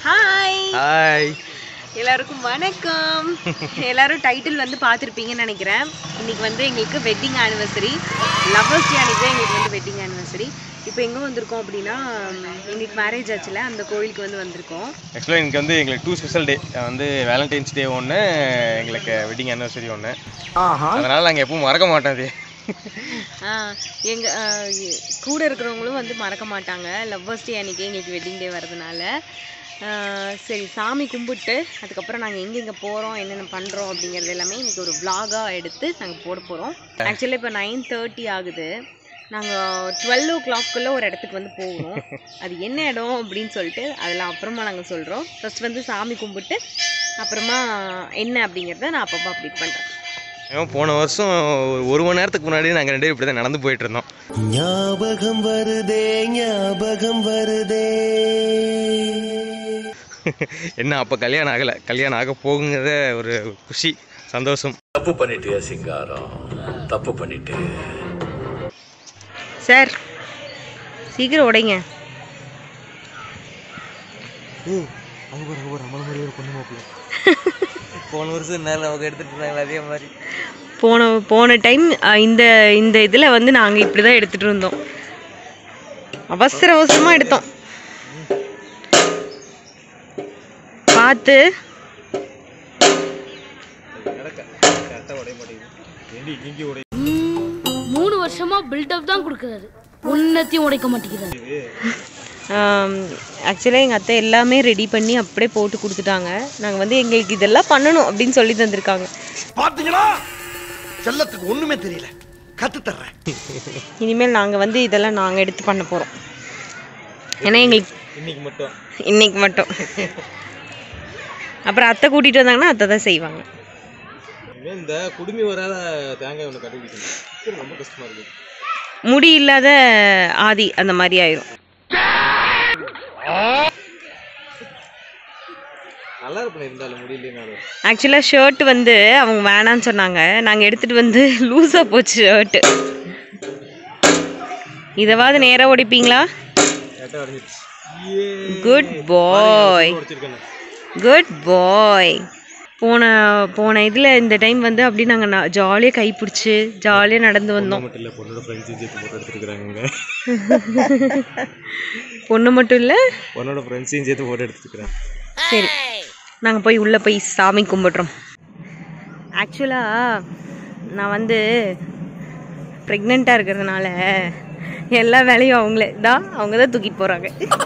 Hi hi எல்லாருக்கும் வணக்கம் எல்லாரும் டைட்டில் வந்து பார்த்துருப்பீங்கன்னு நினைக்கிறேன் இன்னைக்கு வந்து எங்களுக்கு வெட்டிங் ஆனிவர்சரி லவ்வர்ஸ் டே அன்னைக்கு தான் எங்களுக்கு வந்து வெட்டிங் ஆனிவர்சரி இப்போ எங்கே வந்திருக்கோம் அப்படின்னா ம், எங்களுக்கு மேரேஜ் ஆச்சுல அந்த கோயிலுக்கு வந்து வந்திருக்கோம் ஆக்சுவலாக எனக்கு வந்து எங்களுக்கு டூ ஸ்பெஷல் டே வந்து வேலண்டைன்ஸ் டே ஒன்று எங்களுக்கு வெட்டிங் ஆனிவர்சரி ஒன்று அதனால் நாங்கள் எப்பவும் மறக்க மாட்டோம் அது எங்கள் கூட இருக்கிறவங்களும் வந்து மறக்க மாட்டாங்க லவ்வர்ஸ் டே அன்னைக்கு எங்களுக்கு வெட்டிங் டே வரதுனால ஆஹ் சரி சாமி கும்பிட்டு அதுக்கப்புறம் நாங்கள் எங்கெங்கே போகிறோம் என்னென்ன பண்ணுறோம் அப்படிங்கிறது எல்லாமே இன்னைக்கு ஒரு vlog-ஆ எடுத்து நாங்கள் போட போகிறோம் ஆக்சுவலி இப்போ நைன் தேர்ட்டி ஆகுது நாங்கள் டுவெல் ஓ கிளாக்குள்ளே ஒரு இடத்துக்கு வந்து போகணும் அது என்ன இடம் அப்படின்னு சொல்லிட்டு அதெல்லாம் அப்புறமா நாங்கள் சொல்கிறோம் ஃபர்ஸ்ட் வந்து சாமி கும்பிட்டு அப்புறமா என்ன அப்படிங்கிறத நான் அப்பப்போ அப்டேட் பண்ணுறேன் ஏன் போன வருஷம் ஒரு ஒரு மணி நேரத்துக்கு முன்னாடி நாங்கள் ரெண்டு பேரும் இப்படி தான் நடந்து போயிட்டு இருந்தோம் ஞாபகம் வருதே ஞாபகம் வருதே என்ன அப்போ கல்யாணம் ஆகலை கல்யாணம் ஆக போகுங்கிறத ஒரு குஷி சந்தோஷம் தப்பு பண்ணிட்டியா சிங்காரம் தப்பு பண்ணிட்டு சார் சீக்கிரம் உடைங்க போன வருஷம் நேரம் அவங்க எடுத்துட்டு இருந்தாங்க அதே மாதிரி போன போன டைம் இந்த இந்த இதில் வந்து நாங்கள் இப்படி தான் எடுத்துகிட்டு இருந்தோம் அவசர அவசரமாக எடுத்தோம் பார்த்து மூணு வருஷமா பில்டப் தான் கொடுக்குறாரு ஒன்னத்தையும் உடைக்க மாட்டேங்கிறாரு ஆக்சுவலாக எங்கள் அத்தை எல்லாமே ரெடி பண்ணி அப்படியே போட்டு கொடுத்துட்டாங்க நாங்கள் வந்து எங்களுக்கு இதெல்லாம் பண்ணணும் அப்படின்னு சொல்லி தந்திருக்காங்க பாத்தீங்களா செல்லத்துக்கு ஒண்ணுமே தெரியல கத்து தர்றேன் இனிமேல் நாங்கள் வந்து இதெல்லாம் நாங்கள் எடுத்து பண்ண போகிறோம் ஏன்னா எங்களுக்கு இன்னைக்கு மட்டும் இன்னைக்கு மட்டும் அப்புறம் அத்தை கூட்டிகிட்டு வந்தாங்கன்னா அத்தை தான் செய்வாங்க இனிமே இந்த குடுமி வராத தேங்காய் ஒன்று கண்டுபிடிக்கணும் ரொம்ப கஷ்டமா இருக்குது முடி இல்லாத ஆதி அந்த மாதிரி ஆயிரும் நல்லா இருப்பேன் இருந்தாலும் முடியலனாலும் ஆக்சுவலாக ஷர்ட் வந்து அவங்க வேணான்னு சொன்னாங்க நாங்கள் எடுத்துகிட்டு வந்து லூஸாக போச்சு ஷர்ட்டு இதைவாது நேராக ஒடிப்பீங்களா கரெக்டாக வரைஞ்சிச்சு குட் பாய் உடச்சிருக்கேன் குட் பாய் போன போன இதில் இந்த டைம் வந்து அப்படி நாங்கள் ஜாலியாக கை பிடிச்சி ஜாலியாக நடந்து வந்தோம் மட்டும் இல்லை பொண்ணோட ஃப்ரெண்ட்ஸையும் சேர்த்து போட்டோ எடுத்துருக்குறாங்க பொண்ணு மட்டும் இல்லை பொண்ணோட ஃப்ரெண்ட்ஸையும் சேர்த்து போட்டோ எடுத்துருக்குறேன் சரி நாங்கள் போய் உள்ளே போய் சாமி கும்பிட்றோம் ஆக்சுவலாக நான் வந்து ப்ரெக்னெண்ட்டாக இருக்கிறதுனால எல்லா வேலையும் அவங்களே தான் அவங்க தான் தூக்கிட்டு போகிறாங்க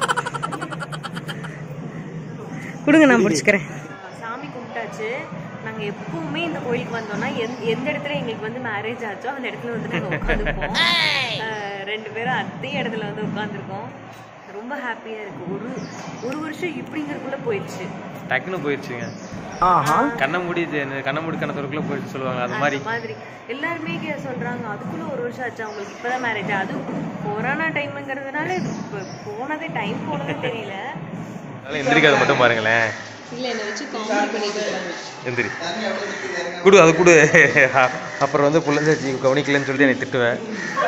கொடுங்க நான் பிடிச்சிக்கிறேன் சாமி கும்பிட்டாச்சு நாங்கள் எப்பவுமே இந்த கோயிலுக்கு வந்தோம்னா எந்த எந்த இடத்துல எங்களுக்கு வந்து மேரேஜ் ஆச்சோ அந்த இடத்துல வந்து நாங்கள் உட்காந்துருப்போம் ரெண்டு பேரும் அதே இடத்துல வந்து உட்காந்துருக்கோம் ரொம்ப ஹாப்பியாக இருக்குது ஒரு ஒரு வருஷம் இப்படிங்கிறதுக்குள்ளே போயிடுச்சு டக்குன்னு போயிடுச்சுங்க கண்ணை மூடி இது- கண்ணை மூடி கண்ணத்துக்குள்ளே போயிடுச்சு சொல்லுவாங்க அது மாதிரி அந்த மாதிரி எல்லாருமே கே- சொல்றாங்க அதுக்குள்ள ஒரு வருஷம் ஆச்சு அவங்களுக்கு இப்பதான் மேரேஜ் அது கொரோனா டைம்ங்கிறதுனால இது இப்ப போனதே டைம் போனதே தெரியல அதனால எந்திரிக்காத மட்டும் பாருங்களேன் இல்ல என்ன வச்சு காமெடி பண்ணிட்டு எந்திரி குடு அது குடு அப்புறம் வந்து புள்ளஞ்சாச்சி கவனிக்கலன்னு சொல்லிட்டு என்னை திட்டுவேன்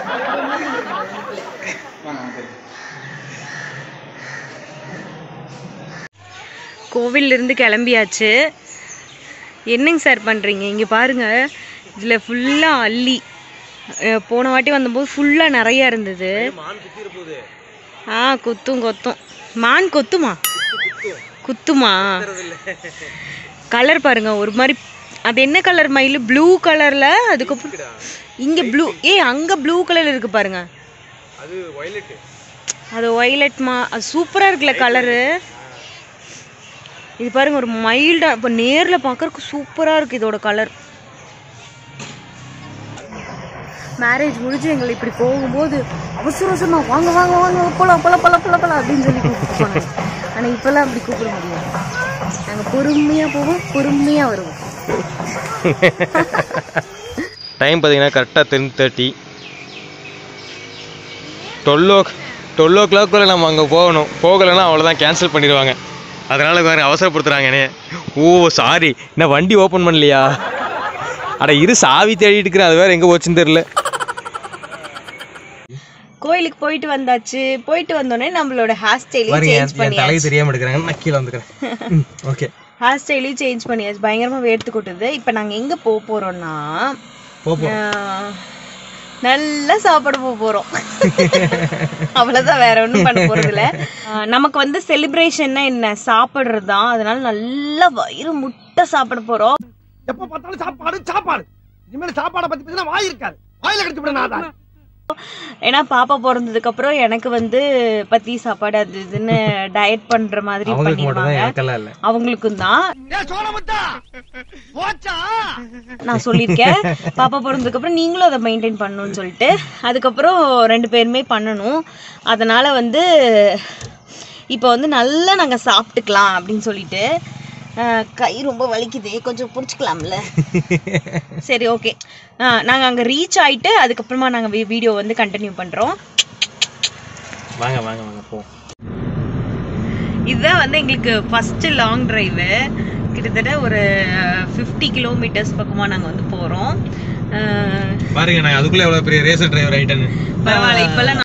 கோவில்ல இருந்து கிளம்பியாச்சு என்னங்க சார் பண்றீங்க இங்க பாருங்க இதுல ஃபுல்லா அள்ளி அஹ் போன வாட்டி வந்தபோது ஃபுல்லா நிறைய இருந்தது ஆ கொத்தும் கொத்தும் மான் கொத்துமா குத்துமா கலர் பாருங்க ஒரு மாதிரி அது என்ன கலர் மயில் ப்ளூ கலர்ல அதுக்கப்புறம் இங்க ப்ளூ ஏய் அங்க ப்ளூ கலர் இருக்கு பாருங்க அது வயலட்டு அது ஒய்லட் மா அது சூப்பரா இருக்குல்ல கலரு இது பாருங்க ஒரு மைல்டா இப்போ நேர்ல பார்க்கறதுக்கு சூப்பரா இருக்கு இதோட கலர் மேரேஜ் முடிஞ்சு எங்களை இப்படி போகும்போது அவசர அவசரமா வாங்க வாங்க வாங்க போலாம் போலாம் போலாம் போலாம் போலாம் அப்படின்னு சொல்லி கூப்பிட்டு போனாங்க ஆனா இப்பெல்லாம் அப்படி கூப்பிட முடியாது நாங்க பொறுமையா போவோம் பொறுமையா வருவோம் டைம் பார்த்தீங்கன்னா கரெக்டாக ten thirty twelve o twelve o கிளாக்குள்ளே நம்ம அங்கே போகணும் போகலைன்னா அவ்வளோதான் கேன்சல் பண்ணிடுவாங்க அதனால் வேறு அவசரப்படுத்துகிறாங்க என்னைய ஓ சாரி என்ன வண்டி ஓப்பன் பண்ணலையா அட இரு சாவி தேடிட்டு இருக்கிறேன் அது வேறு எங்கே போச்சுன்னு தெரில கோயிலுக்கு போயிட்டு வந்தாச்சு போயிட்டு வந்தோடனே நம்மளோட ஹேர் ஸ்டைலையும் பாருங்க சேஞ்ச் என் என் பண்ணியாச்சு தலையை தெரியாம எடுக்கிறாங்க நான் கீழே வந்துக்கிறேன் ஓகே ஹேர் ஸ்டைலையும் சேஞ்ச் பண்ணியாச்சு பயங்கரமா வேர்த்து கொட்டுது இப்போ நாங்க எங்க போக போறோம்னா போப்போம் ஆஹ், நல்லா சாப்பிட போக போறோம் அவ்வளவுதான் வேற ஒண்ணும் பண்ண போறது இல்ல ஆஹ், நமக்கு வந்து செலிப்ரேஷன்னா என்ன சாப்பிடுறது தான் அதனால நல்லா வயிறு முட்டை சாப்பிட போறோம் எப்ப பார்த்தாலும் சாப்பாடு சாப்பாடு இனிமேல் சாப்பாடை பத்தி பேசினா வாய் இருக்காது வாயில கடிச்சு விட நான் ஏன்னா பாப்பா பிறந்ததுக்கு அப்புறம் எனக்கு வந்து பத்தி சாப்பாடு அது இதுன்னு டயட் பண்ற மாதிரி அவங்களுக்கு மட்டும் தான் பண்ணிடுவாங்க எனக்கெல்லாம் இல்லை அவங்களுக்கும் தான் ஏ சோழமுத்தா போச்சா நான் சொல்லியிருக்கேன் பாப்பா பிறந்ததுக்கு அப்புறம் நீங்களும் அதை மெயின்டைன் பண்ணணும்னு சொல்லிட்டு அதுக்கப்புறம் ரெண்டு பேருமே பண்ணணும் அதனால வந்து இப்போ வந்து நல்லா நாங்கள் சாப்பிட்டுக்கலாம் அப்படின்னு சொல்லிட்டு ஆஹ், கை ரொம்ப வலிக்குது கொஞ்சம் பிடிச்சிக்கலாம்ல சரி ஓகே நாங்கள் அங்கே ரீச் ஆயிட்டு அதுக்கப்புறமா நாங்கள் வீடியோ வந்து கண்டினியூ பண்ணுறோம் வாங்க வாங்க வாங்க போ இதுதான் வந்து எங்களுக்கு ஃபஸ்ட்டு லாங் டிரைவு கிட்டத்தட்ட ஒரு ஃபிஃப்டி கிலோமீட்டர்ஸ் பக்கமாக நாங்கள் வந்து போகிறோம் பாருங்க நான் அதுக்குள்ள எவ்வளவு பெரிய ரேசர் டிரைவர் ஆயிட்டேன்னு பரவாயில்ல இப்பெல்லாம்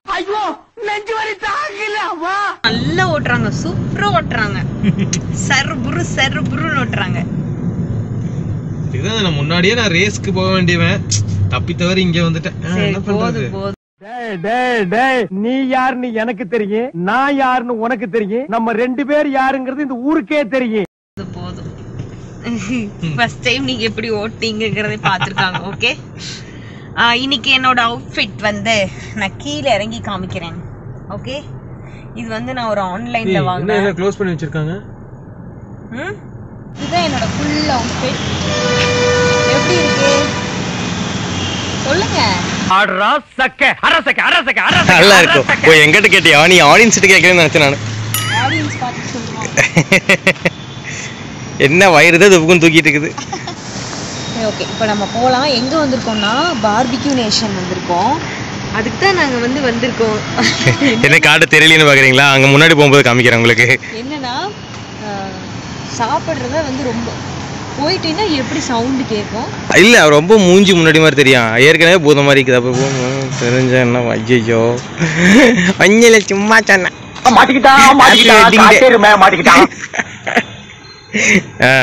நல்லா ஓட்டுறாங்க சூப்பரா ஓட்டுறாங்க சர்புரு சர்புருன்னு ஓட்டுறாங்க இதுதான் நான் முன்னாடியே நான் ரேஸ்க்கு போக வேண்டியவன் தப்பி தவிர இங்க வந்துட்டேன் ஆ, சரி என்ன பண்றது போதும் போதும் டேய் டேய் டேய் நீ யாருன்னு எனக்கு தெரியும் நான் யாருன்னு உனக்கு தெரியும் நம்ம ரெண்டு பேர் யாருங்கிறது இந்த ஊருக்கே தெரியும் போதும் போதும் ஃபர்ஸ்ட் டைம் நீங்க எப்படி ஓட்டிங்கிறதை பார்த்துருக்காங்க ஓகே இன்னைக்கு என்னோட அவுட்ஃபிட் வந்து நான் கீழே இறங்கி காமிக்கிறேன் ஓகே இது வந்து நான் ஒரு ஆன்லைன்ல என்ன வாங்கினேன் என்ன க்ளோஸ் பண்ணி வச்சிருக்காங்க ம்? இதுதான் என்னோட ஃபுல் அவுட்ஃபிட் எப்படி இருக்கு சொல்லுங்க ஆடுறா சக்க அரசக்க அரசக்க அரசக்க நல்லா இருக்கும் ஓ எங்கிட்ட கேட்டியா நீ ஆடியன்ஸ் கிட்ட கேட்கறேன்னு நினைச்சேன் நான் ஆடியன்ஸ் பார்த்து சொல்லுவாங்க என்ன வயிறு தான் துப்புக்கும் தூக்கிட்டு இருக்குது ஓகே இப்போ நம்ம போகலாம் எங்கே வந்திருக்கோம்னா பார்பிக்யூ நேஷன் வந்திருக்கோம் அதுக்கு தான் நாங்கள் வந்து வந்திருக்கோம் என்ன காட்டு தெரியலன்னு பாக்குறீங்களா அங்க முன்னாடி போகும்போது காமிக்கிறேன் உங்களுக்கு என்னன்னா ஆஹ், சாப்பிட்றத வந்து ரொம்ப போயிட்டீங்கன்னா எப்படி சவுண்டு கேட்கும் இல்ல அவர் ரொம்ப மூஞ்சி முன்னாடி மாதிரி தெரியும் ஏற்கனவே பூத மாதிரி இருக்குது அப்ப போ- தெரிஞ்ச என்ன ஐயோ அஞ்சல சும்மா சொன்னேன் மாட்டிக்கிட்டா மாட்டிக்கிட்டா, காட்டெருமை மாட்டிக்கிட்டா ஆ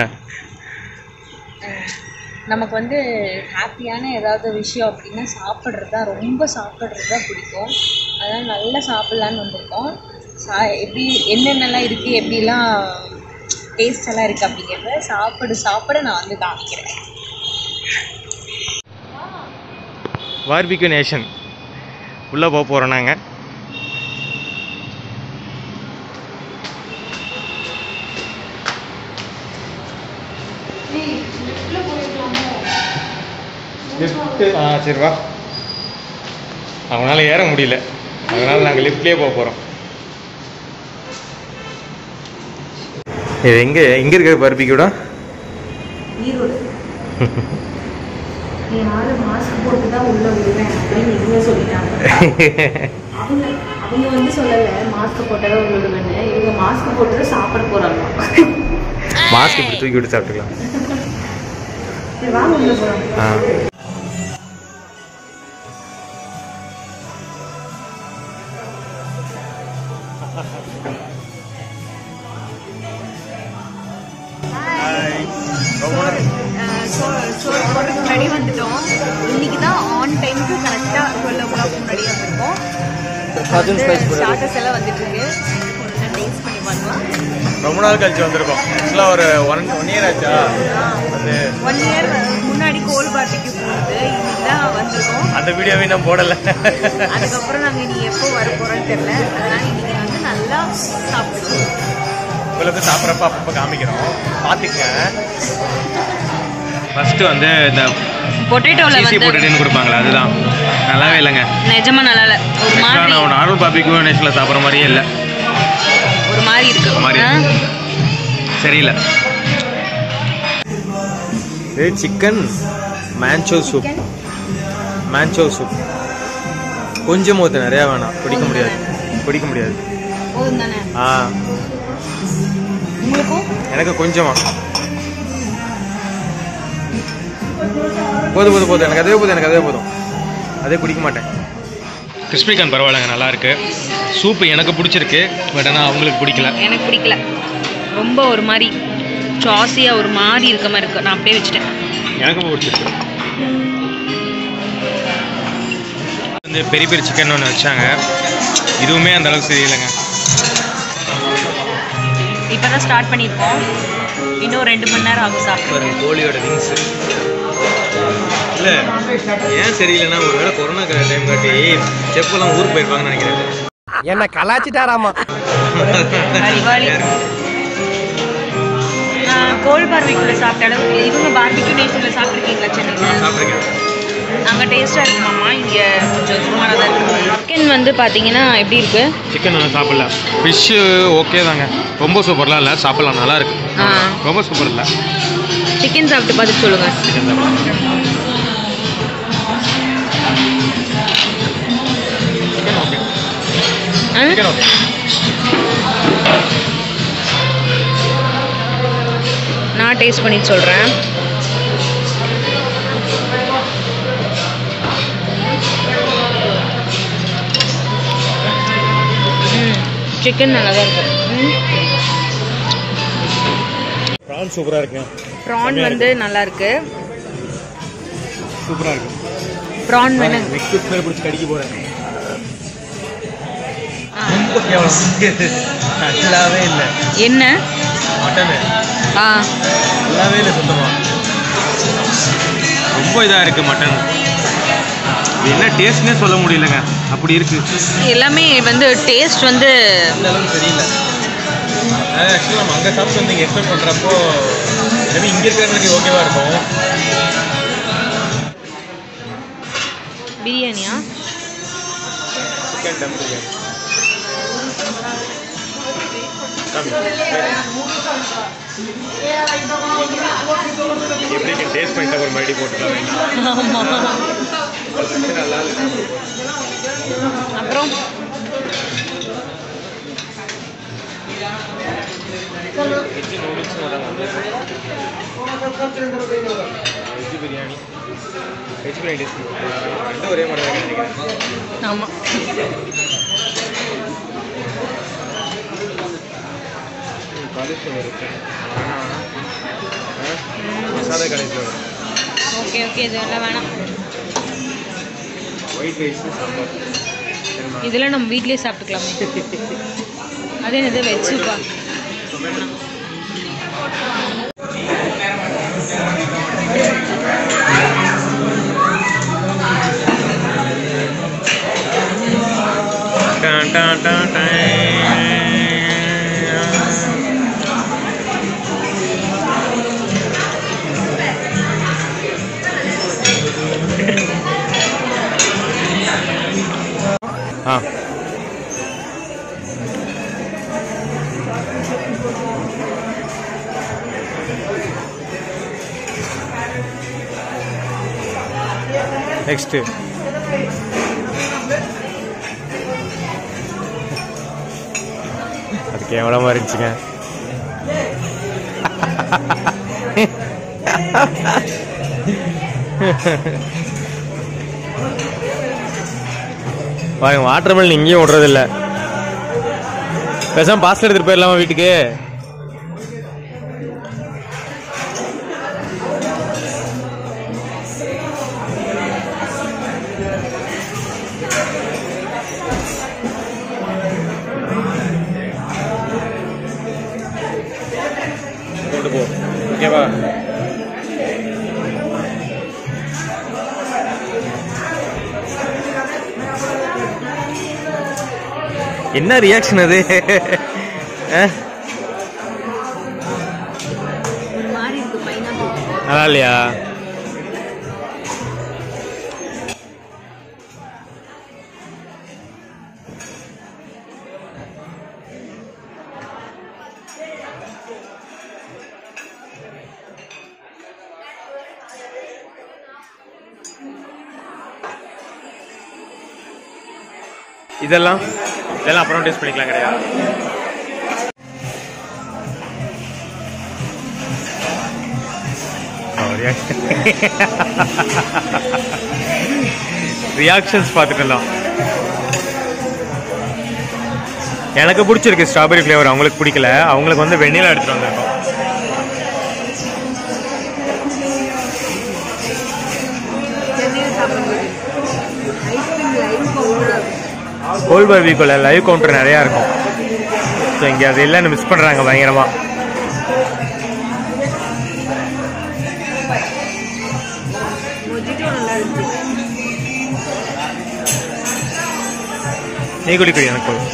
நமக்கு வந்து ஹாப்பியான ஏதாவது விஷயம் அப்படின்னா சாப்பிட்றது தான் ரொம்ப சாப்பிட்றது தான் பிடிக்கும் அதனால் நல்லா சாப்பிட்லான்னு வந்திருக்கோம் சா எப்படி என்னென்னலாம் இருக்குது எப்படிலாம் டேஸ்ட் எல்லாம் இருக்குது அப்படிங்கிறத சாப்பிடு சாப்பிட நான் வந்து காமிக்கிறேன் பார்பிக்யூ நேஷன் உள்ள போக போறோம் நாங்க ஆ சரி வா அவனால ஏற முடியல அதனால நாங்கள் லிஃப்ட்லேயே போக போகிறோம் இது எங்கே எங்கே இருக்கிற பார்பிக்யூடா ஈரோடு நீ யாரு மாஸ்க் போட்டு தான் உள்ள விடுவேன் அப்படின்னு இவங்க சொல்லிட்டாங்க அவங்க அவங்க வந்து சொல்லலை மாஸ்க் போட்டால் தான் உள்ள விடுவேன்னு இவங்க மாஸ்க் போட்டு தான் சாப்பிட போறாங்க மாஸ்க் இப்படி தூக்கி விட்டு சாப்பிட்டுக்கலாம் சரி வாங்க உள்ள போகிறோம் ஆ சோறு போடுறதுக்கு முன்னாடி வந்துட்டோம் இன்னைக்கு தான் ஆன் டைமுக்கு கரெக்டாக டுவெல் ஓ கிளாக் முன்னாடி வந்திருக்கோம் ஸ்டார்டர்ஸ் எல்லாம் வந்துட்டு இருக்கு டேஸ்ட் பண்ணி பார்க்கலாம் ரொம்ப நாள் கழிச்சு வந்திருக்கோம் ஆக்சுவலாக ஒரு ஒன் ஒன் இயர் ஆச்சா வந்து ஒன் இயர் முன்னாடி கோல் பார்ட்டிக்கு போகுது இன்னைக்கு தான் வந்திருக்கோம் அந்த வீடியோவே நான் போடலை அதுக்கப்புறம் நாங்கள் இனி எப்போ வர போகிறோன்னு தெரியல அதனால இன்னைக்கு வந்து நல்லா சாப்பிடுவோம் உங்களுக்கு சாப்பிட்றப்ப அப்பப்போ காமிக்கிறோம் பார்த்துக்கங்க ஃபர்ஸ்ட் வந்து இந்த பொட்டேட்டோவில் சீசி வந்து போட்டுட்டுன்னு கொடுப்பாங்களே அதுதான் நல்லாவே இல்லைங்க நிஜமா நல்லா இல்லை ஒரு மாதிரி நான் நார்மல் பாப்பிக்கும் நேஷனில் சாப்பிட்ற மாதிரியே இல்லை ஒரு மாதிரி இருக்கு ஒரு மாதிரி ஆ? சரியில்லை இது chicken manchow soup manchow soup கொஞ்சம் ஊற்று நிறையா வேணாம் குடிக்க முடியாது குடிக்க முடியாது போதும் தானே ஆ உங்களுக்கும் எனக்கு கொஞ்சமா போதும் போதும் போதும் எனக்கு அதே போதும் எனக்கு அதே போதும் அதே குடிக்க மாட்டேன் கிறிஸ்பி கார்ன் பரவாயில்லைங்க நல்லா இருக்கு சூப்பு எனக்கு பிடிச்சிருக்கு பட் ஆனால் அவங்களுக்கு பிடிக்கல எனக்கு பிடிக்கல ரொம்ப ஒரு மாதிரி சாஸியாக ஒரு மாதிரி இருக்க மாதிரி இருக்கு நான் அப்படியே வச்சுட்டேன் எனக்கு பிடிச்சிருக்கு வந்து பெரிய பெரிய சிக்கன் ஒன்று வச்சாங்க இதுவுமே அந்த அளவுக்கு சரியில்லைங்க இப்போ தான் ஸ்டார்ட் பண்ணியிருக்கோம் இன்னும் ரெண்டு மணி நேரம் ஆகும் சாப்பிட்டு பாருங்க கோழியோட விங்ஸ் இல்லை ஏன் சரியில்லைன்னா ஒருவேளை கொரோனா டைம் காட்டி செப்பெல்லாம் ஊருக்கு போயிருப்பாங்கன்னு நினைக்கிறேன் என்ன கலாச்சிட்டாராமா அறிவாளி கோல் பார்பிக்குள்ள சாப்பிட்ட அளவுக்கு இவங்க பார்பிக்யூ நேஷனில் சாப்பிட்ருக்கீங்களா சென்னையில் சாப்பிட்ருக்கேன் அங்கே டேஸ்ட்டாக இருக்குமாம்மா இங்கே கொஞ்சம் சுமாராக தான் இருக்கு சிக்கன் வந்து பார்த்தீங்கன்னா எப்படி இருக்கு சிக்கன் நல்லா சாப்பிடல ஃபிஷ்ஷு ஓகே தாங்க ரொம்ப சூப்பர்லாம் இல்லை சாப்பிடலாம் நல்லா இருக்கு ஆ ரொம்ப சூப்பர் இல்லை சிக்கன் சாப்பிட்டு பார்த்துட்டு சொல்லுங்கள் சிக்கன் சாப்பிடலாம் சிக்கன் ஓகே சிக்கன் ஓகே நான் டேஸ்ட் பண்ணிட்டு சொல்கிறேன் சிக்கன் நல்லா தான் இருக்கும் ப்ரான் சூப்பராக இருக்கு ப்ரான் வந்து நல்லா இருக்கு சூப்பராக இருக்கு ப்ரான் வேணும் நெக் பீஸ் மேலே பிடிச்சி கடிக்க போகிறேன் ஆ. ரொம்ப கேவலம் நல்லாவே இல்லை என்ன மட்டனு ஆ நல்லாவே இல்லை சுத்தமாக ரொம்ப இதாக இருக்குது மட்டன் இது என்ன டேஸ்ட்னே சொல்ல முடியலங்க அப்படி இருக்கு எல்லாமே வந்து டேஸ்ட் வந்து அந்த அளவுக்கு தெரியல ஆக்சுவலாக நம்ம அங்கே சாப்பிட்டு வந்து இங்கே எக்ஸ்பெக்ட் பண்ணுறப்போ எல்லாமே இங்கே இருக்கிறவங்களுக்கு ஓகேவா இருக்கும் பிரியாணியா சிக்கன் டம் பிரியாணி எப்படி டேஸ்ட் பண்ணிட்டு அப்புறம் மறுபடியும் போட்டுக்கலாம் நல்லா இருக்கு அப்புறம் வெஜ் நூடுல்ஸும் வராங்க veg biryani veg biryani taste ரெண்டும் ஒரே மாதிரி தான் நினைக்கிறேன் ஆமாம் காலிஃப்ளவர் இருக்கு மசாலா காலிஃப்ளவர் ஓகே ஓகே இதெல்லாம் வேணாம் ஒயிட் ரைஸ் சாம்பார் சரிம்மா இதெல்லாம் நம்ம வீட்லயே சாப்பிட்டுக்கலாமே அது என்னது வெஜ் சூப்பா டான் டான் டான் டான். ஆ நெக்ஸ்ட்டு அது கேவலமாக இருந்துச்சுங்க பாருங்க வாட்டர் மெலன் இங்கேயும் விடுறதில்ல பேசாம பாஸ்ல எடுத்துட்டு போயிடலாமா வீட்டுக்கு கொண்டு போ ஓகேவா என்ன ரியாக்ஷன் அது அஹ், ஒரு மாதிரி இருக்கு பைனாப்பிள் நல்லா இல்லையா இதெல்லாம் இதெல்லாம் அப்புறம் டேஸ்ட் பண்ணிக்கலாம் கிடையாது ரியாக்ஷன்ஸ் பார்த்துக்கலாம் எனக்கு பிடிச்சிருக்கு ஸ்ட்ராபெரி ஃப்ளேவர் அவங்களுக்கு பிடிக்கல அவங்களுக்கு வந்து வெண்ணிலா எடுத்துகிட்டு வந்திருக்கோம் கோல் பர்பிக்குள்ள லைவ் கவுண்டர் நிறையா இருக்கும் ஸோ இங்கே அது இல்லைன்னு மிஸ் பண்ணுறாங்க பயங்கரமாக நீ குடி குடி எனக்கு போதும்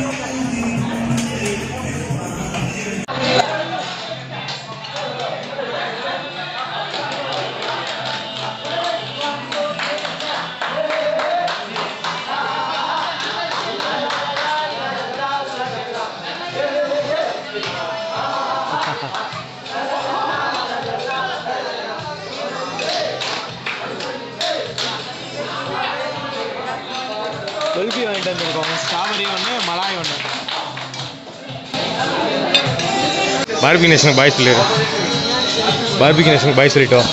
குல்ஃபி வாங்கிட்டு வந்திருக்கோம் ஸ்ட்ராபெரி ஒன்று மலாய் ஒன்று பார்பி நேஷனுக்கு பாய் சொல்லு பார்பிக்கு நேஷனுக்கு பாய் சொல்லிட்டோம்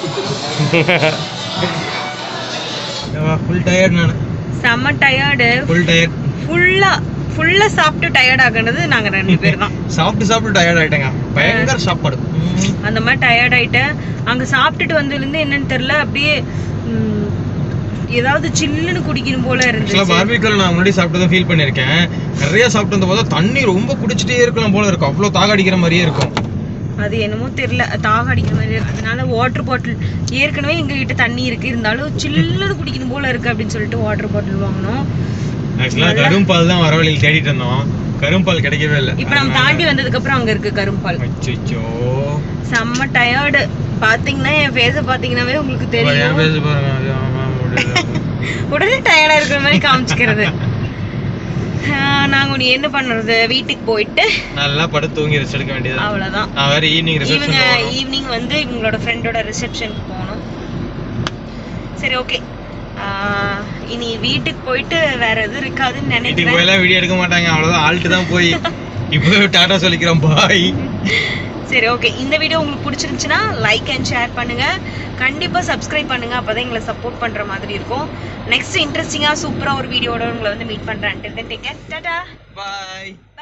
ஃபுல் டயர்ட் நான் செம்ம டயர்டு ஃபுல் டயர்ட் ஃபுல்லா ஃபுல்லா சாப்பிட்டு டயர்ட் ஆகுனது நாங்க ரெண்டு பேர் தான் சாப்பிட்டு சாப்பிட்டு டயர்ட் ஆயிட்டேங்க பயங்கர சாப்பாடு அந்த மாதிரி டயர்ட் ஆயிட்டேன் அங்க சாப்பிட்டுட்டு வந்ததுலேருந்து என்னன்னு தெரியல அப்படியே ம், ஏதாவது சில்லுன்னு குடிக்கணும் போல ஆக்சுவலாக இருந்துச்சு பார்பிக்கல் நான் முன்னாடி சாப்பிட்டு தான் ஃபீல் பண்ணியிருக்கேன் நிறைய சாப்பிட்டு வந்த பார்த்தா தண்ணி ரொம்ப குடிச்சிட்டே இருக்கலாம் போல இருக்கும் அவ்வளோ தாக அடிக்கிற மாதிரியே இருக்கும் அது என்னமோ தெரியல தாக அடிக்கிற மாதிரி இருக்கிறதுனால வாட்டர் பாட்டில் ஏற்கனவே எங்க கிட்ட தண்ணி இருக்கு இருந்தாலும் சில்லுன்னு குடிக்கணும் போல இருக்கு அப்படின்னு சொல்லிட்டு வாட்டர் பாட்டில் வாங்கினோம் ஆக்சுவலாக கரும்பால் தான் வர வழியில் தேடிட்டு இருந்தோம் கரும்பால் கிடைக்கவே இல்லை இப்போ நம்ம தாண்டி வந்ததுக்கு அப்புறம் அங்க இருக்கு கரும்பால் அச்சோ செம்ம டயர்டு பாத்தீங்கன்னா என் ஃபேஸ பாத்தீங்கன்னாவே உங்களுக்கு என் தெரியும் பேச பாருங்க ஐயோ, ஆமா, முடியல. உடனே டயர்டா இருக்கிற மாதிரி காமிச்சுக்கிறது ஆஹ் நாங்க உன்னை என்ன பண்றது வீட்டுக்கு போயிட்டு நல்லா படுத்து தூங்கி ரெஸ்ட் எடுக்க வேண்டியது அவ்வளவுதான் நான் வேற ஈவினிங் இவங்க ரிசப்ஷன் ஈவினிங் வந்து இவங்களோட ஃப்ரெண்டோட ரிசப்ஷனுக்கு போகணும் சரி ஓகே இனி வீட்டுக்கு போயிட்டு வேற எதுவும் இருக்காதுன்னு வீட்டுக்கு நினைக்கிறேன் போயெல்லாம் வீடியோ எடுக்க மாட்டாங்க அவ்வளவுதான் ஆல்ட்டு தான் போய் இப்போ டாடா சொல்லிக்கிறோம் பாய் சரி ஓகே இந்த வீடியோ உங்களுக்கு பிடிச்சிருந்துச்சுன்னா லைக் அண்ட் ஷேர் பண்ணுங்க கண்டிப்பா சப்ஸ்கிரைப் பண்ணுங்க அப்பதான் எங்களை சப்போர்ட் பண்ற மாதிரி இருக்கும் நெக்ஸ்ட் இன்ட்ரெஸ்டிங்கா சூப்பரா ஒரு வீடியோட உங்களை வந்து மீட் பண்றேன் டேக் கேர் டாடா பாய்